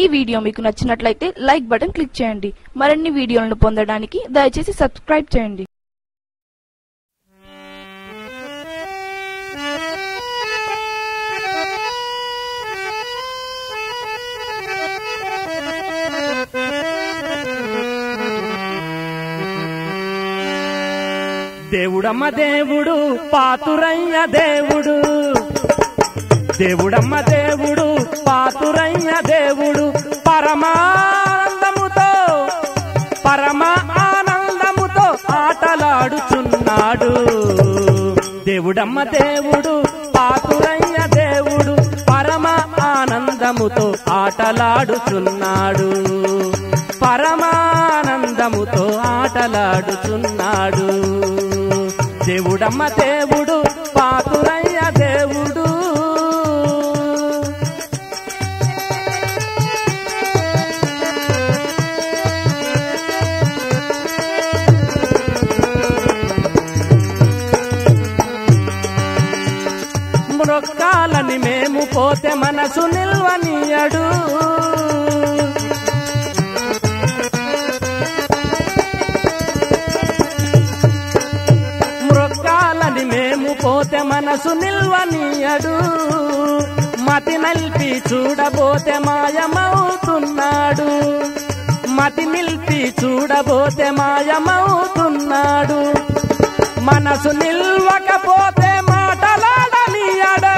ఈ వీడియో మీకు నచ్చినట్లయితే లైక్ బటన్ క్లిక్ చేయండి మరిన్ని వీడియోలను పొందడానికి దయచేసి సబ్స్క్రైబ్ చేయండి దేవుడమ్మ దేవుడు పాతురయ్య దేవుడు దేవుడమ్మ దేవుడు పాతురయ్య దేవుడు పరమానందముతో పరమ ఆనందముతో ఆటలాడుచున్నాడు దేవుడమ్మ దేవుడు పాతురయ్య దేవుడు పరమ ఆనందముతో ఆటలాడుచున్నాడు పరమానందముతో ఆటలాడుచున్నాడు దేవుడమ్మ దేవుడు పాతురయ్య దేవుడు మృక్కాలని మేము పోతే మనసు నిల్వనీయడు మృక్కాలని మేము పోతే మనసు నిల్వనీయడు మతి నల్పి చూడబోతే మాయమవుతున్నాడు మతి నిల్పి చూడబోతే మాయమవుతున్నాడు మనసు నిల్వకపోతే మాటలాడనీయడే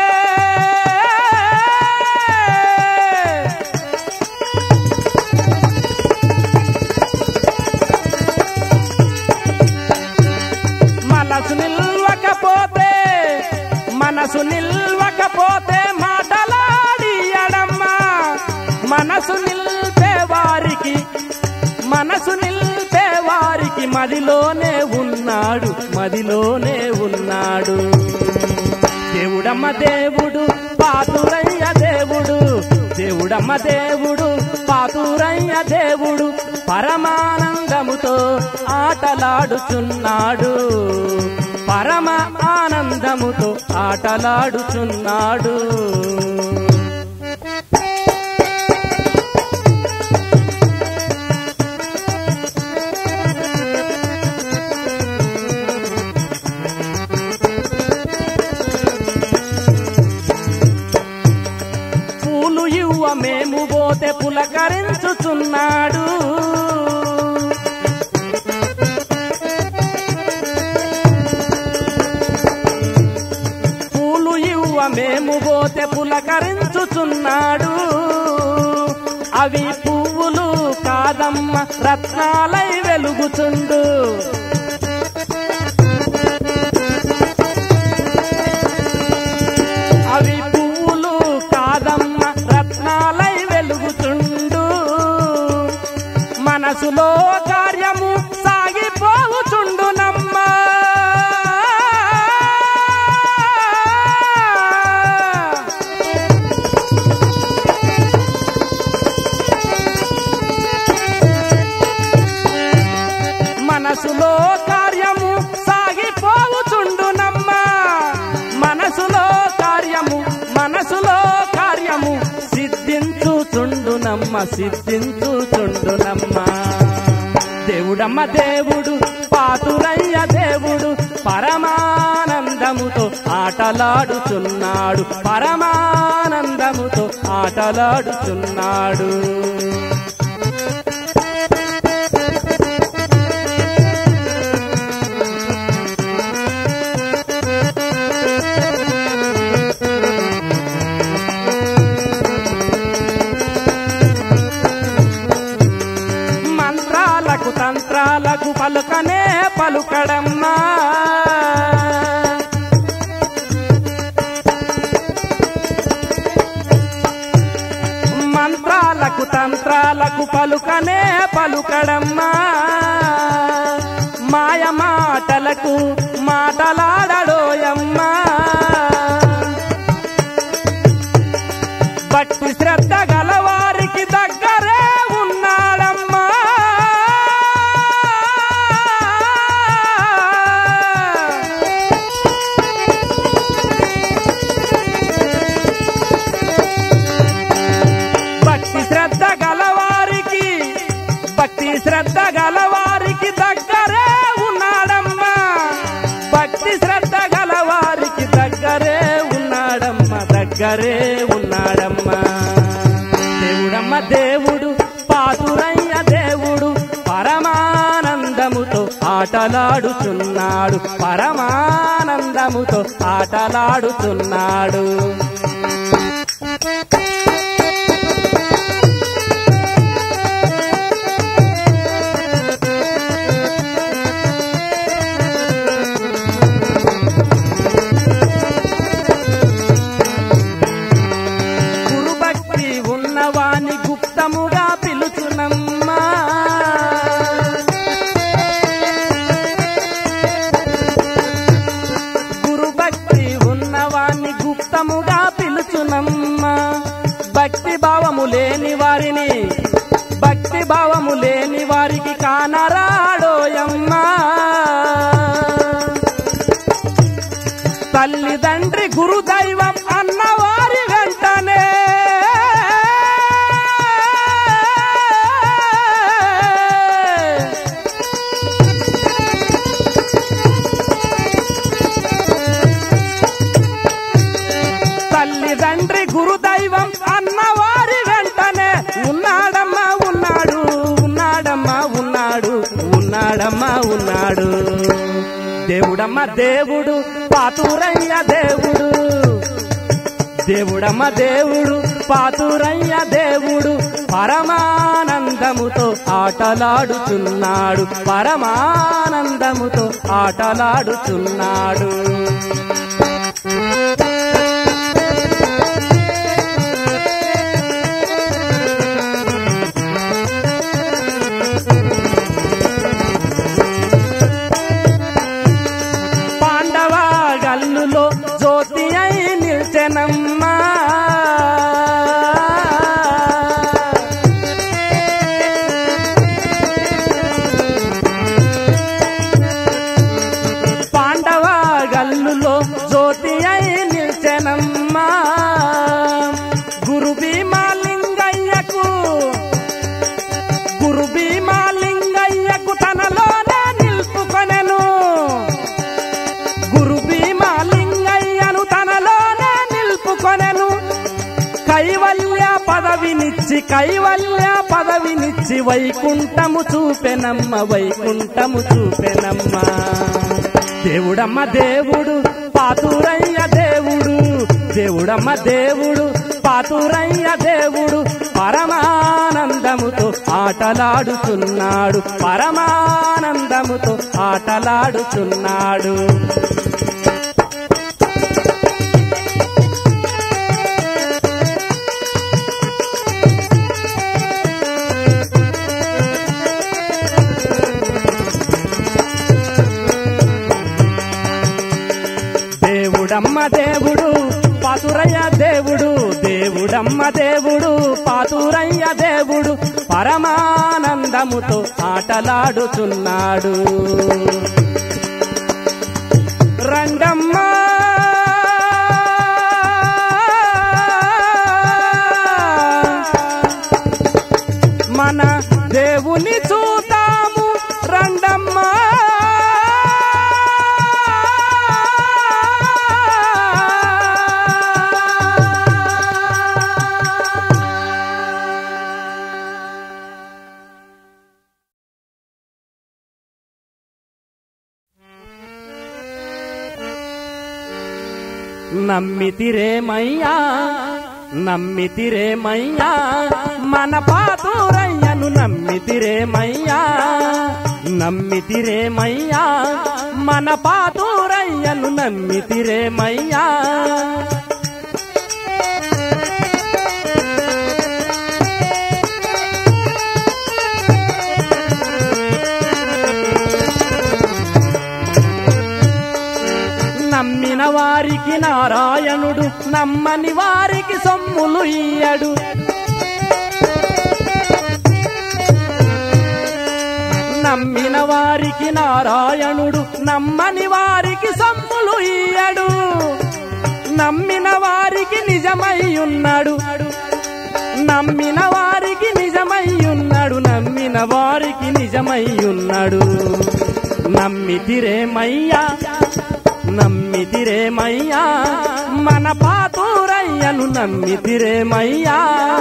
మనసు నిల్వకపోతే మనసు నిల్వకపోతే మాటలాడియడమ్మా మనసు నిల్పే వారికి మనసు నిల్పే వారికి మదిలోనే ఉన్నాడు మదిలోనే ఉన్నాడు దేవుడమ్మ దేవుడు పాతురయ్య దేవుడు దేవుడమ్మ దేవుడు పాతురయ్య దేవుడు పరమానందముతో ఆటలాడుచున్నాడు పరమ ఆనందముతో ఆటలాడుచున్నాడు పూలు ఇవ్వ మేము పోతే పులకరించుచున్నాడు పూలు ఇవ్వ మేము పోతే పులకరించుచున్నాడు అవి పువ్వులు కాదమ్మ రత్నాలై వెలుగుచుండు అవి పువ్వులు కాదమ్మ రత్నాలై వెలుగుచుండు మనసులో కార్యము సాగిపోవుచుండునమ్మ మనసులో కార్యము సాగిపోవుచుండునమ్మ మనసులో కార్యము మనసులో కార్యము సిద్ధించుచుండునమ్మ సిద్ధించుచుండునమ్మ దేవుడమ్మ దేవుడు పాతురయ్య దేవుడు పరమానందముతో ఆటలాడుచున్నాడు పరమానందముతో ఆటలాడుచున్నాడు మంత్రాలకు తంత్రాలకు పలుకనే పలుకడమ్మా మంత్రాలకు తంత్రాలకు దగ్గరే ఉన్నాడమ్మా దేవుడమ్మ దేవుడు పాతురయ్య దేవుడు పరమానందముతో ఆటలాడుచున్నాడు పరమానందముతో ఆటలాడుచున్నాడు గురుభక్తి ఉన్నవాని గుప్తముగా పిలుచునమ్మా గురుభక్తి ఉన్నవాన్ని గుప్తముగా పిలుచునమ్మా భక్తి భావము లేని వారిని భక్తి భావము లేని వారికి కానరాడోయమ్మా తల్లిదండ్రి గురుదైవం అన్నవారి వెంటనే తల్లిదండ్రి గురుదైవం అన్నవారి వెంటనే ఉన్నాడమ్మా ఉన్నాడు ఉన్నాడమ్మా ఉన్నాడు ఉన్నాడమ్మా ఉన్నాడు దేవుడమ్మ దేవుడు పాతురయ్య దేవుడు దేవుడమ్మ దేవుడు పాతురయ్య దేవుడు పరమానందముతో ఆటలాడుచున్నాడు పరమానందముతో ఆటలాడుచున్నాడు పాండవ గల్లులో జ్యోతి అయి నిల్చెనమ్మా పాండవ గల్లులో జ్యోతి అయి నిల్చెనమ్మా గురు భీమాలింగయ్యకు గురు భీమాలింగయ్యకు తనలోనే నిలుపుకొనెను గురు భీమాలింగయ్యను తనలోనే నిలుపుకొనెను కైవల్య పదవినిచ్చి కైవల్య పదవినిచ్చి వైకుంఠము చూపెనమ్మ వైకుంఠము చూపెనమ్మ దేవుడమ్మ దేవుడు పాతురయ్య దేవుడు దేవుడమ్మ దేవుడు పాతురయ్య దేవుడు పరమానందముతో ఆటలాడుతున్నాడు పరమానందముతో ఆటలాడుతున్నాడు దేవుడమ్మ దేవుడు పాతురయ్య దేవుడు దేవుడమ్మ దేవుడు పాతురయ్య దేవుడు పరమానందముతో ఆటలాడుచున్నాడు రండమ్మ మన దేవుని చూతాము రండమ్మా నమ్మితిరేమయ్యా నమ్మితిరేమయ్యా మన పాతురయ్యను నమ్మితిరేమయ్యా నమ్మితిరేమయ్యా మన పాతురయ్యను నమ్మితిరేమయ్యా నమ్మిన వారికి నారాయణుడు నమ్మని వారికి సొమ్ములు ఇయ్యడు నమ్మిన వారికి నారాయణుడు నమ్మని వారికి సొమ్ములు ఇయ్యడు నమ్మిన వారికి నిజమై ఉన్నాడు నమ్మిన వారికి నిజమై ఉన్నాడు నమ్మిన వారికి నిజమై ఉన్నాడు నమ్మితిరేమయ్యా నమ్మితిరేమయ్యా మన పాతూరయ్యను నమ్మితిరేమయ్యా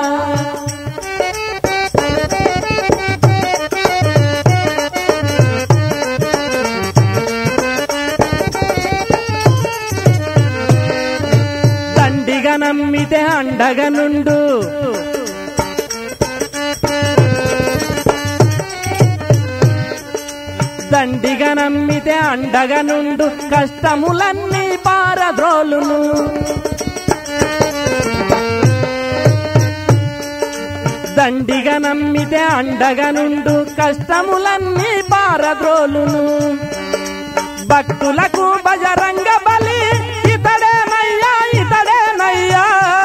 దండిగా నమ్మితే అండగా నుండు దండిగా నమ్మితే అండగా నుండు కష్టములన్నీ పారద్రోలును దండిగా నమ్మితే అండగా నుండు కష్టములన్నీ పారద్రోలును భక్తులకు బజరంగ బలి ఇతడేనయ్యా ఇతడేనయ్యా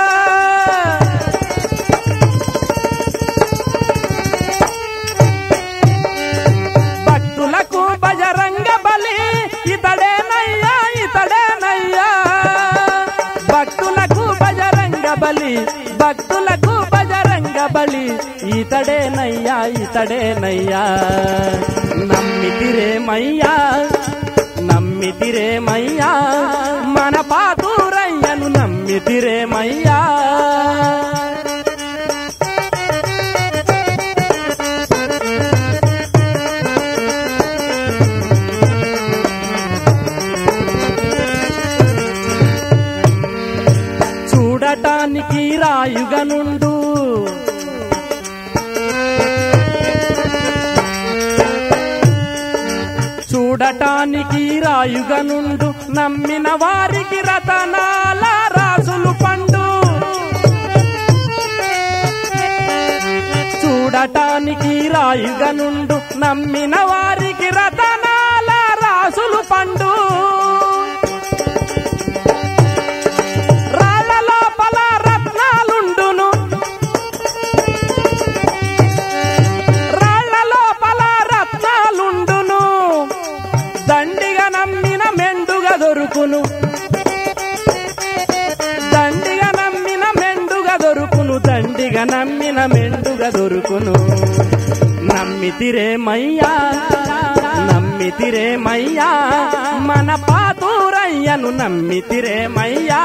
భక్తులకు బజరంగ బలి ఇతడేనయ్యా ఇతడేనయ్యా భక్తులకు బజరంగ బలి భక్తులకు బజరంగ బలి ఇతడేనయ్యా ఇతడేనయ్యా నమ్మితిరేమయ్యా నమ్మితిరేమయ్యా మన పాతూరయ్యను నమ్మితిరేమయ్యా చూడటానికి రాయుగా నుండు చూడటానికి రాయుగా నుండు నమ్మిన వారికి రతనాల రాసులు పండు చూడటానికి రాయుగా నుండు నమ్మిన వారికి రతనాల రాసులు పండు రాళ్ళ లోపల రత్నాలుండును రాళ్ళ లోపల రత్నాలుండును దండిగా నమ్మిన మెండుగా దొరుకును దండిగా నమ్మిన మెండుగా దొరుకును దండిగా నమ్మిన మెండుగా దొరుకును నమ్మితిరేమయ్యా నమ్మితిరేమయ్యా మన పాతూరయ్యను నమ్మితిరేమయ్యా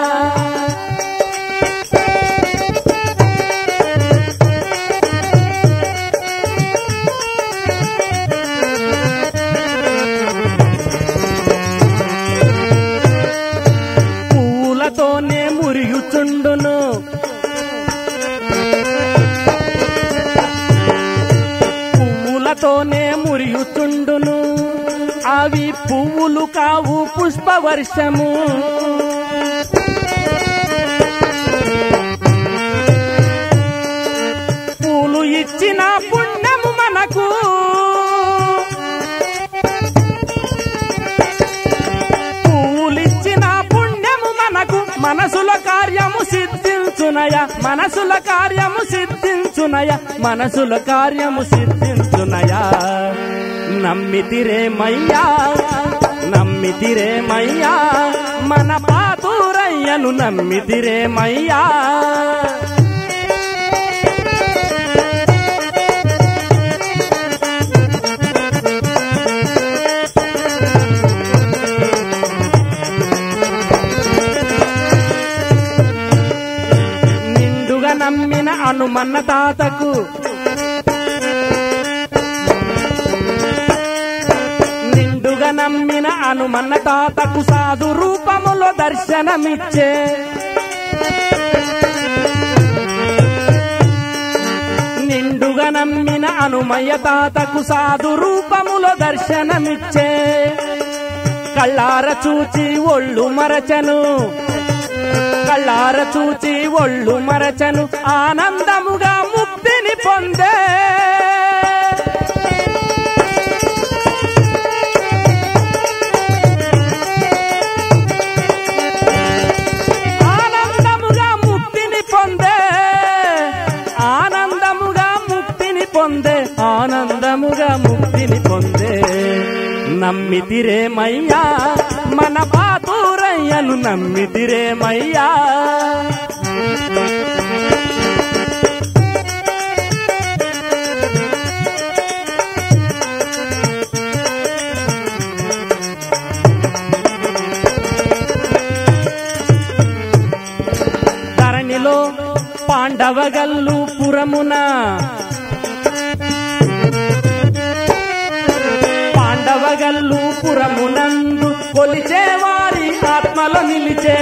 పూలతోనే మురియుచుండును పువ్వులతోనే మురియుచుండును అవి పువ్వులు కావు పుష్పవర్షము పూలు ఇచ్చిన పుణ్యము మనకు పూలిచ్చిన పుణ్యము మనకు మనసుల కార్యము సిద్ధించునయ మనసుల కార్యము సిద్ధించునయ మనసుల కార్యము సిద్ధించునయ నమ్మితిరేమయ్యా నమ్మితిరేమయ్యా మన పాతూరయ్యను నమ్మితిరేమయ్యా నిండుగా నమ్మిన అనుమన్న తాతకు నిండుగా నమ్మిన అనుమన్న తాతకు సాధు రూపములో దర్శనమిచ్చే నిండుగా నమ్మిన అనుమయ్య తాతకు సాధు రూపములో దర్శనమిచ్చే కళ్ళార చూచి ఒళ్ళు మరచను కళ్ళార చూచి ఒళ్ళు మరచను ఆనందముగా ముక్తిని పొందే ఆనందముగా ముక్తిని పొందే ఆనందముగా ముక్తిని పొందే ఆనందముగా ముక్తిని పొందే నమ్మితిరేమయ్యా మన పాతూరయ్యను నమ్మితిరేమయ్యా పాండవగల్లు పురమున పాండవగల్లు పురమునందు కొలిచే వారి ఆత్మలో నిలిచే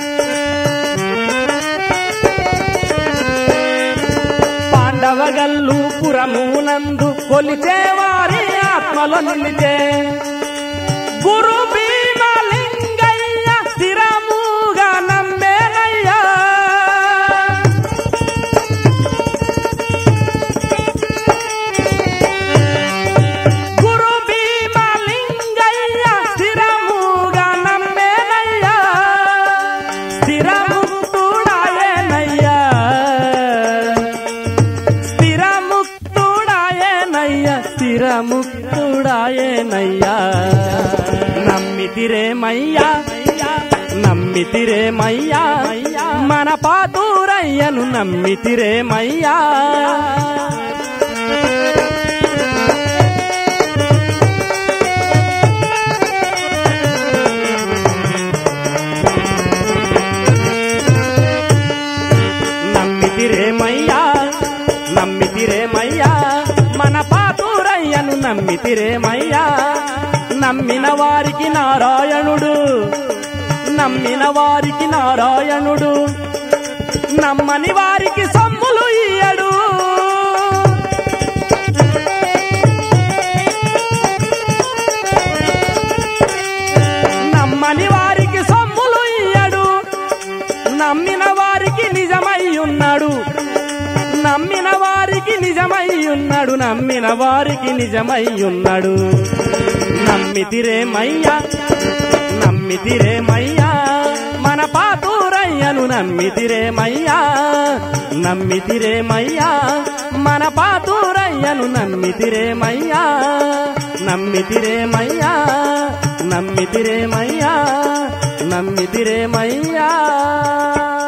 పాండవగల్లు పురమునందు కొలిచే వారి ఆత్మలో నిలిచే గురు భీమలింగయ్య స్థిరముగా నమ్మేనయ్యా గురు భీమలింగయ్య స్థిరముగా నమ్మేనయ్యా స్థిరముక్తుడాయేనయ్యా స్థిరముక్తుడాయేనయ్యా స్థిరముక్తుడాయేనయ్యా నమ్మితిరేమయ్యా నమ్మితిరేమయ్యా మన పాతూరయ్యను నమ్మితిరేమయ్యా నమ్మితిరేమయ్యా నమ్మితిరేమయ్యా మన పాతూరయ్యను నమ్మితిరేమయ్యా నమ్మిన వారికి నారాయణుడు నమ్మిన వారికి నారాయణుడు నమ్మని వారికి సమ్ములు ఇయ్యడు నమ్మని వారికి సమ్ములు ఇయ్యడు నమ్మిన వారికి నిజమై ఉన్నాడు నమ్మిన వారికి నిజమై ఉన్నాడు నమ్మిన వారికి నిజమై ఉన్నాడు నమ్మితిరేమయ్యా నమ్మితిరేమయ్యా మన పాతూరయ్యను నమ్మితిరేమయ్యా నమ్మితిరేమయ్యా మన పాతూరయ్యను నమ్మితిరేమయ్యా నమ్మితిరేమయ్యా నమ్మితిరేమయ్యా నమ్మితిరేమయ్యా